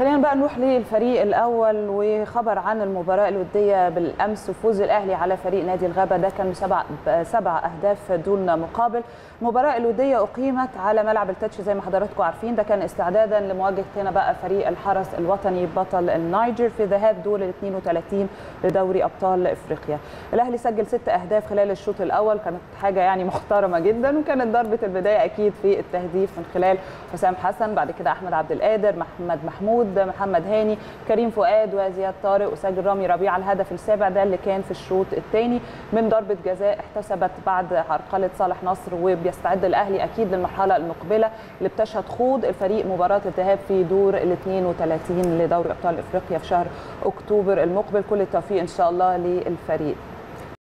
خلينا بقى نروح للفريق الاول وخبر عن المباراه الوديه بالامس وفوز الاهلي على فريق نادي الغابه ده كان سبع سبع اهداف دون مقابل المباراه الوديه اقيمت على ملعب التتش زي ما حضراتكم عارفين ده كان استعدادا لمواجهه هنا بقى فريق الحرس الوطني بطل النيجر في ذهاب دور ال 32 لدوري ابطال افريقيا الاهلي سجل ست اهداف خلال الشوط الاول كانت حاجه يعني محترمه جدا وكانت ضربه البدايه اكيد في التهديف من خلال حسام حسن بعد كده احمد عبد القادر محمد محمود محمد هاني كريم فؤاد وزياد طارق وسجل رامي ربيع الهدف السابع ده اللي كان في الشوط الثاني من ضربه جزاء احتسبت بعد عرقله صالح نصر وبيستعد الاهلي اكيد للمرحله المقبله اللي بتشهد خوض الفريق مباراه الذهاب في دور ال 32 لدوري ابطال افريقيا في شهر اكتوبر المقبل كل التوفيق ان شاء الله للفريق